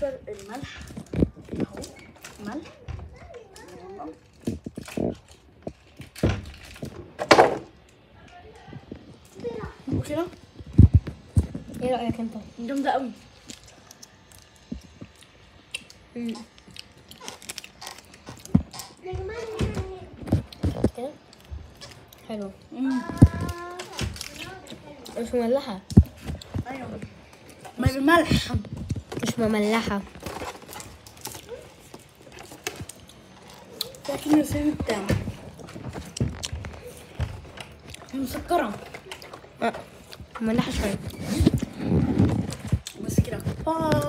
نكسر الملح اهو ملح وكده ايه رايك انت جامدة قوي كده حلو مم. مش مملحه ايوه ما الملح مش مملحه لكن السن بتاعه مسكرة آه، مملحه شويه بس كده باي